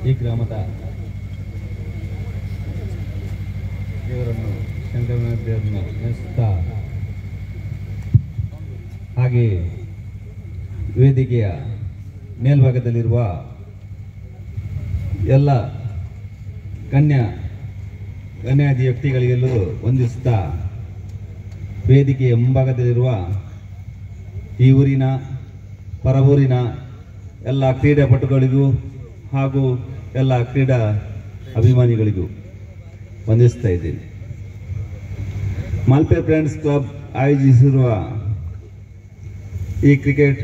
ಈ ಗ್ರಾಮದ ದೇವರನ್ನು ಶಂಕರನ ದೇವರನ್ನು ನೆನೆಸುತ್ತಾ ಹಾಗೆ ವೇದಿಕೆಯ ಮೇಲ್ಭಾಗದಲ್ಲಿರುವ ಎಲ್ಲ ಗಣ್ಯ ಗಣ್ಯಾದಿ ವ್ಯಕ್ತಿಗಳಿಗೆಲ್ಲೂ ವಂದಿಸುತ್ತಾ ವೇದಿಕೆಯ ಮುಂಭಾಗದಲ್ಲಿರುವ ಈ ಊರಿನ ಪರವೂರಿನ ಎಲ್ಲ ಕ್ರೀಡಾಪಟುಗಳಿಗೂ ಹಾಗೂ ಎಲ್ಲ ಕ್ರೀಡಾ ಅಭಿಮಾನಿಗಳಿಗೂ ವಂದಿಸ್ತಾ ಇದ್ದೇನೆ ಮಾಲ್ಪೆ ಫ್ರೆಂಡ್ಸ್ ಕ್ಲಬ್ ಆಯೋಜಿಸಿರುವ ಈ ಕ್ರಿಕೆಟ್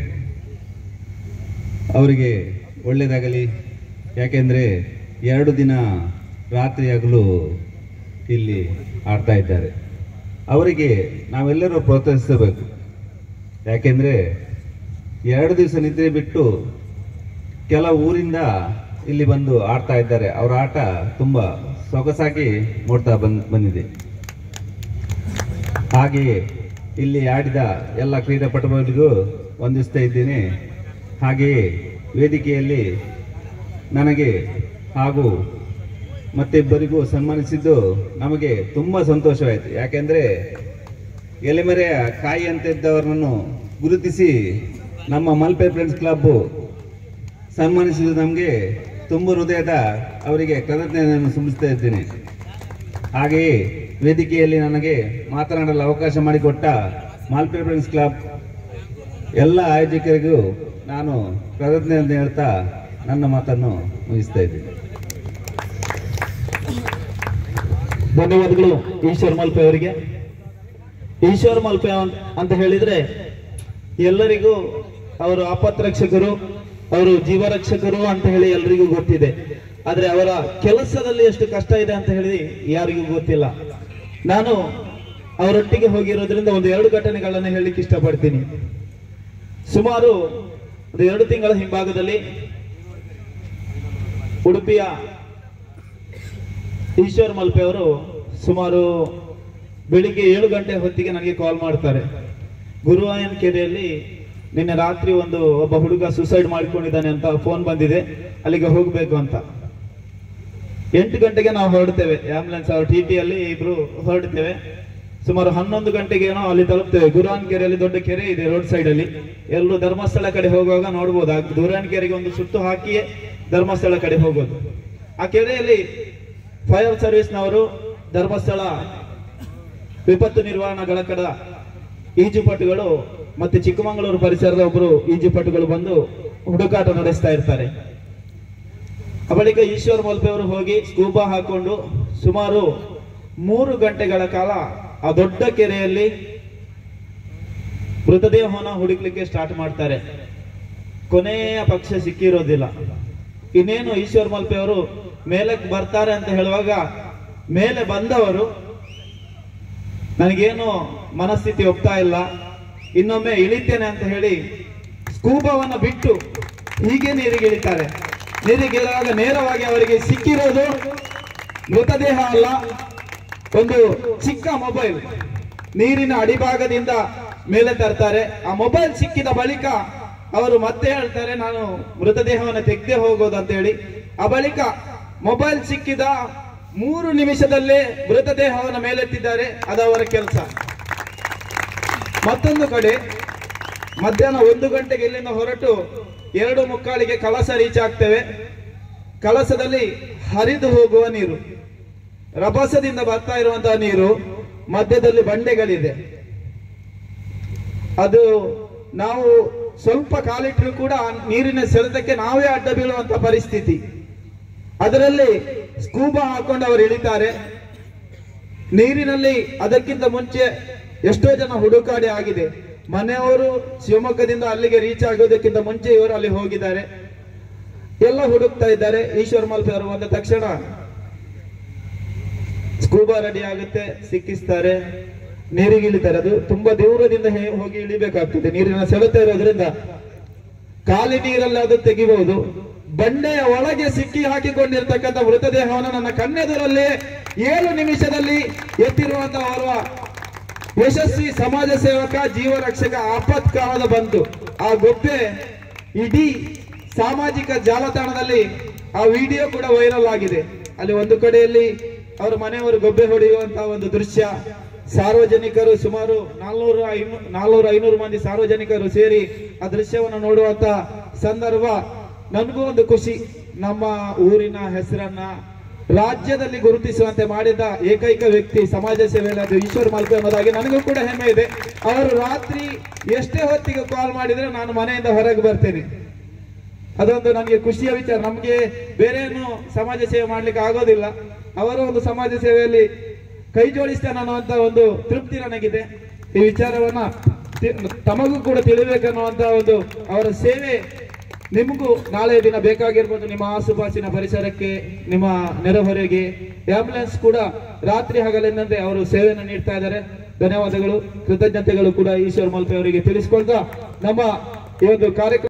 ಅವರಿಗೆ ಒಳ್ಳೆಯದಾಗಲಿ ಯಾಕೆಂದರೆ ಎರಡು ದಿನ ರಾತ್ರಿ ಹಗಲು ಇಲ್ಲಿ ಆಡ್ತಾ ಇದ್ದಾರೆ ಅವರಿಗೆ ನಾವೆಲ್ಲರೂ ಪ್ರೋತ್ಸಾಹಿಸಬೇಕು ಯಾಕೆಂದರೆ ಎರಡು ದಿವಸ ನಿದ್ರೆ ಬಿಟ್ಟು ಕೆಲವು ಊರಿಂದ ಇಲ್ಲಿ ಬಂದು ಆಡ್ತಾ ಇದ್ದಾರೆ ಅವರ ಆಟ ತುಂಬ ಸೊಗಸಾಗಿ ನೋಡ್ತಾ ಬಂದ್ ಬಂದಿದೆ ಹಾಗೆಯೇ ಇಲ್ಲಿ ಆಡಿದ ಎಲ್ಲ ಕ್ರೀಡಾಪಟುಗಳಿಗೂ ವಂದಿಸ್ತಾ ಇದ್ದೇನೆ ಹಾಗೆಯೇ ವೇದಿಕೆಯಲ್ಲಿ ನನಗೆ ಹಾಗೂ ಮತ್ತಿಬ್ಬರಿಗೂ ಸನ್ಮಾನಿಸಿದ್ದು ನಮಗೆ ತುಂಬ ಸಂತೋಷವಾಯಿತು ಯಾಕೆಂದರೆ ಎಲೆಮರೆಯ ಕಾಯಿ ಅಂತ ಇದ್ದವರನ್ನು ಗುರುತಿಸಿ ನಮ್ಮ ಮಲ್ಪೆ ಫ್ರೆಂಡ್ಸ್ ಕ್ಲಬ್ ಸನ್ಮಾನಿಸಿದ್ದು ನಮಗೆ ತುಂಬ ಹೃದಯದ ಅವರಿಗೆ ಕೃತಜ್ಞತೆಯನ್ನು ಸಲ್ಲಿಸ್ತಾ ಇದ್ದೇನೆ ಹಾಗೆಯೇ ವೇದಿಕೆಯಲ್ಲಿ ನನಗೆ ಮಾತನಾಡಲು ಅವಕಾಶ ಮಾಡಿಕೊಟ್ಟ ಮಾಲ್ಪೆ ಫ್ರೆಂಡ್ಸ್ ಕ್ಲಬ್ ಎಲ್ಲ ಆಯೋಜಕರಿಗೂ ನಾನು ಕೃತಜ್ಞತೆ ಹೇಳ್ತಾ ನನ್ನ ಮಾತನ್ನು ಮುಗಿಸ್ತಾ ಇದ್ದೇನೆ ಧನ್ಯವಾದಗಳು ಈಶ್ವರ್ ಮಲ್ಪೆ ಅವರಿಗೆ ಈಶ್ವರ್ ಮಲ್ಪೆ ಅನ್- ಅಂತ ಹೇಳಿದ್ರೆ ಎಲ್ಲರಿಗೂ ಅವರು ಆಪತ್ರಕ್ಷಕರು ಅವರು ಜೀವರಕ್ಷಕರು ಅಂತ ಹೇಳಿ ಎಲ್ಲರಿಗೂ ಗೊತ್ತಿದೆ ಆದ್ರೆ ಅವರ ಕೆಲಸದಲ್ಲಿ ಎಷ್ಟು ಕಷ್ಟ ಇದೆ ಅಂತ ಹೇಳಿ ಯಾರಿಗೂ ಗೊತ್ತಿಲ್ಲ ನಾನು ಅವರೊಟ್ಟಿಗೆ ಹೋಗಿರೋದ್ರಿಂದ ಒಂದು ಎರಡು ಘಟನೆಗಳನ್ನು ಹೇಳಲಿಕ್ಕೆ ಇಷ್ಟಪಡ್ತೀನಿ ಸುಮಾರು ಒಂದು ಎರಡು ತಿಂಗಳ ಹಿಂಭಾಗದಲ್ಲಿ ಉಡುಪಿಯ ಈಶ್ವರ್ ಮಲ್ಪೆ ಅವರು ಸುಮಾರು ಬೆಳಿಗ್ಗೆ ಏಳು ಗಂಟೆ ಹೊತ್ತಿಗೆ ನನಗೆ ಕಾಲ್ ಮಾಡ್ತಾರೆ ಗುರುವಾಯನ್ ಕೆರೆಯಲ್ಲಿ ನಿನ್ನೆ ರಾತ್ರಿ ಒಂದು ಒಬ್ಬ ಹುಡುಗ ಸುಸೈಡ್ ಮಾಡಿಕೊಂಡಿದ್ದಾನೆ ಅಂತ ಫೋನ್ ಬಂದಿದೆ ಅಲ್ಲಿಗೆ ಹೋಗಬೇಕು ಅಂತ ಎಂಟು ಗಂಟೆಗೆ ನಾವು ಹೊರಡ್ತೇವೆ ಆಂಬುಲೆನ್ಸ್ ಅವ್ರ ಟಿ ಟಿಯಲ್ಲಿ ಇಬ್ರು ಹೊರಡ್ತೇವೆ ಸುಮಾರು ಹನ್ನೊಂದು ಗಂಟೆಗೆ ಏನೋ ಅಲ್ಲಿ ತಲುಪ್ತೇವೆ ಗುರುವಾನ್ ಕೆರೆಯಲ್ಲಿ ದೊಡ್ಡ ಕೆರೆ ಇದೆ ರೋಡ್ ಸೈಡ್ ಅಲ್ಲಿ ಎಲ್ಲರೂ ಧರ್ಮಸ್ಥಳ ಕಡೆ ಹೋಗುವಾಗ ನೋಡ್ಬೋದು ಆ ಗುರುವಾನ್ ಕೆರೆಗೆ ಒಂದು ಸುತ್ತು ಹಾಕಿಯೇ ಧರ್ಮಸ್ಥಳ ಕಡೆ ಹೋಗೋದು ಆ ಕೆರೆಯಲ್ಲಿ ಫೈರ್ ಸರ್ವಿಸ್ನವರು ಧರ್ಮಸ್ಥಳ ವಿಪತ್ತು ನಿರ್ವಹಣಾ ಘಟಕದ ಈಜುಪಟುಗಳು ಮತ್ತೆ ಚಿಕ್ಕಮಗಳೂರು ಪರಿಸರದ ಒಬ್ಬರು ಈಜುಪಟುಗಳು ಬಂದು ಹುಡುಕಾಟ ನಡೆಸ್ತಾ ಇರ್ತಾರೆ ಆ ಬಳಿಕ ಈಶ್ವರ್ ಮಲ್ಪೆ ಅವರು ಹೋಗಿ ಸ್ಕೂಬಾ ಹಾಕೊಂಡು ಸುಮಾರು ಮೂರು ಗಂಟೆಗಳ ಕಾಲ ಆ ದೊಡ್ಡ ಕೆರೆಯಲ್ಲಿ ಮೃತದೇಹವನ್ನು ಹುಡುಕ್ಲಿಕ್ಕೆ ಸ್ಟಾರ್ಟ್ ಮಾಡ್ತಾರೆ ಕೊನೆಯ ಪಕ್ಷ ಸಿಕ್ಕಿರೋದಿಲ್ಲ ಇನ್ನೇನು ಈಶ್ವರ್ ಮಲ್ಪೆ ಅವರು ಮೇಲಕ್ಕೆ ಬರ್ತಾರೆ ಅಂತ ಹೇಳುವಾಗ ಮೇಲೆ ಬಂದವರು ನನಗೇನು ಮನಸ್ಥಿತಿ ಒಪ್ತಾ ಇಲ್ಲ ಇನ್ನೊಮ್ಮೆ ಇಳಿತೇನೆ ಅಂತ ಹೇಳಿ ಸ್ಕೂಬಾವನ್ನ ಬಿಟ್ಟು ಹೀಗೆ ನೀರಿಗೆ ಇಳಿತಾರೆ ನೀರಿಗೆ ಇಳಿದಾಗ ನೇರವಾಗಿ ಅವರಿಗೆ ಸಿಕ್ಕಿರೋದು ಮೃತದೇಹ ಅಲ್ಲ ಒಂದು ಚಿಕ್ಕ ಮೊಬೈಲ್ ನೀರಿನ ಅಡಿಭಾಗದಿಂದ ಮೇಲೆ ತರ್ತಾರೆ ಆ ಮೊಬೈಲ್ ಸಿಕ್ಕಿದ ಬಳಿಕ ಅವರು ಮತ್ತೆ ಹೇಳ್ತಾರೆ ನಾನು ಮೃತದೇಹವನ್ನು ತೆಗೆದೇ ಹೋಗೋದು ಅಂತ ಹೇಳಿ ಆ ಬಳಿಕ ಮೊಬೈಲ್ ಸಿಕ್ಕಿದ ಮೂರು ನಿಮಿಷದಲ್ಲೇ ಮೃತದೇಹವನ್ನು ಮೇಲೆತ್ತಿದ್ದಾರೆ ಅದು ಅವರ ಕೆಲಸ ಮತ್ತೊಂದು ಕಡೆ ಮಧ್ಯಾಹ್ನ ಒಂದು ಗಂಟೆಗೆ ಇಲ್ಲಿಂದ ಹೊರಟು ಎರಡು ಮುಕ್ಕಾಲಿಗೆ ಕಳಸ ರೀಚ್ ಆಗ್ತೇವೆ ಕಳಸದಲ್ಲಿ ಹರಿದು ಹೋಗುವ ನೀರು ರಭಸದಿಂದ ಬರ್ತಾ ಇರುವಂತಹ ನೀರು ಮಧ್ಯದಲ್ಲಿ ಬಂಡೆಗಳಿದೆ ಅದು ನಾವು ಸ್ವಲ್ಪ ಕಾಲಿಟ್ಟರು ಕೂಡ ಆ ನೀರಿನ ಸೆಳೆತಕ್ಕೆ ನಾವೇ ಅಡ್ಡ ಬೀಳುವಂತ ಪರಿಸ್ಥಿತಿ ಅದರಲ್ಲಿ ಸ್ಕೂಬಾ ಹಾಕೊಂಡು ಅವರು ಇಳಿತಾರೆ ನೀರಿನಲ್ಲಿ ಅದಕ್ಕಿಂತ ಮುಂಚೆ ಎಷ್ಟೋ ಜನ ಹುಡುಕಾಡಿ ಆಗಿದೆ ಮನೆಯವರು ಶಿವಮೊಗ್ಗದಿಂದ ಅಲ್ಲಿಗೆ ರೀಚ್ ಆಗೋದಕ್ಕಿಂತ ಮುಂಚೆ ಇವರು ಅಲ್ಲಿ ಹೋಗಿದ್ದಾರೆ ಎಲ್ಲ ಹುಡುಕ್ತಾ ಇದ್ದಾರೆ ಈಶ್ವರ್ ಮಲ್ಪೆ ಅವರು ಬಂದ ತಕ್ಷಣ ಸ್ಕೂಬಾ ರೆಡಿ ಆಗುತ್ತೆ ಸಿಕ್ಕಿಸ್ತಾರೆ ನೀರಿಗೆ ಇಳಿತಾರೆ ಅದು ತುಂಬಾ ದೂರದಿಂದ ಹೇ- ಹೋಗಿ ಇಳಿಬೇಕಾಗ್ತದೆ ನೀರಿನ ಸೆಳೆತ ಇರೋದ್ರಿಂದ ಖಾಲಿ ನೀರಲ್ಲಿ ಅದು ತೆಗಿಬಹುದು ಬಂಡೆಯ ಒಳಗೆ ಸಿಕ್ಕಿ ಹಾಕಿಕೊಂಡಿರ್ತಕ್ಕಂಥ ಮೃತದೇಹವನ್ನು ನನ್ನ ಕಣ್ಣೆದುರಲ್ಲೇ ಏಳು ನಿಮಿಷದಲ್ಲಿ ಎತ್ತಿರುವಂತಹ ಓರ್ವ ಯಶಸ್ವಿ ಸಮಾಜ ಸೇವಕ ಜೀವ ರಕ್ಷಕ ಆಪತ್ಕಾಲದ ಬಂತು ಆ ಗೊಬ್ಬೆ ಇಡೀ ಸಾಮಾಜಿಕ ಜಾಲತಾಣದಲ್ಲಿ ಆ ವಿಡಿಯೋ ಕೂಡ ವೈರಲ್ ಆಗಿದೆ ಅಲ್ಲಿ ಒಂದು ಕಡೆಯಲ್ಲಿ ಅವರ ಮನೆಯವರು ಗೊಬ್ಬೆ ಹೊಡೆಯುವಂತಹ ಒಂದು ದೃಶ್ಯ ಸಾರ್ವಜನಿಕರು ಸುಮಾರು ನಾಲ್ನೂರು ಐನೂರು ನಾಲ್ನೂರು ಐನೂರು ಮಂದಿ ಸಾರ್ವಜನಿಕರು ಸೇರಿ ಆ ದೃಶ್ಯವನ್ನು ನೋಡುವಂತ ಸಂದರ್ಭ ನನಗೂ ಒಂದು ಖುಷಿ ನಮ್ಮ ಊರಿನ ಹೆಸರನ್ನ ರಾಜ್ಯದಲ್ಲಿ ಗುರುತಿಸುವಂತೆ ಮಾಡಿದ ಏಕೈಕ ವ್ಯಕ್ತಿ ಸಮಾಜ ಸೇವೆಯಲ್ಲಿ ಅದು ಈಶ್ವರ್ ಮಾಲ್ಪೆ ಅನ್ನೋದಾಗಿ ನನಗೂ ಕೂಡ ಹೆಮ್ಮೆ ಇದೆ ಅವರು ರಾತ್ರಿ ಎಷ್ಟೇ ಹೊತ್ತಿಗೆ ಕಾಲ್ ಮಾಡಿದ್ರೆ ನಾನು ಮನೆಯಿಂದ ಹೊರಗೆ ಬರ್ತೇನೆ ಅದೊಂದು ನನಗೆ ಖುಷಿಯ ವಿಚಾರ ನಮಗೆ ಬೇರೆ ಏನು ಸಮಾಜ ಸೇವೆ ಮಾಡ್ಲಿಕ್ಕೆ ಆಗೋದಿಲ್ಲ ಅವರು ಒಂದು ಸಮಾಜ ಸೇವೆಯಲ್ಲಿ ಕೈ ಜೋಡಿಸ್ತಾನೆ ಅನ್ನುವಂತ ಒಂದು ತೃಪ್ತಿ ನನಗಿದೆ ಈ ವಿಚಾರವನ್ನ ತಿ- ತಮಗೂ ಕೂಡ ತಿಳಿಬೇಕನ್ನುವಂತ ಒಂದು ಅವರ ಸೇವೆ ನಿಮಗೂ ನಾಳೆ ದಿನ ಬೇಕಾಗಿರ್ಬೋದು ನಿಮ್ಮ ಆಸುಪಾಸಿನ ಪರಿಸರಕ್ಕೆ ನಿಮ್ಮ ನೆರೆಹೊರೆಗೆ ಆಂಬುಲೆನ್ಸ್ ಕೂಡ ರಾತ್ರಿ ಹಗಲೆನ್ನದೆ ಅವರು ಸೇವೆಯನ್ನು ನೀಡ್ತಾ ಇದ್ದಾರೆ ಧನ್ಯವಾದಗಳು ಕೃತಜ್ಞತೆಗಳು ಕೂಡ ಈಶ್ವರ್ ಮಲ್ಪೆ ಅವರಿಗೆ ತಿಳಿಸ್ಕೊಳ್ತಾ ನಮ್ಮ ಈ ಒಂದು ಕಾರ್ಯಕ್ರಮ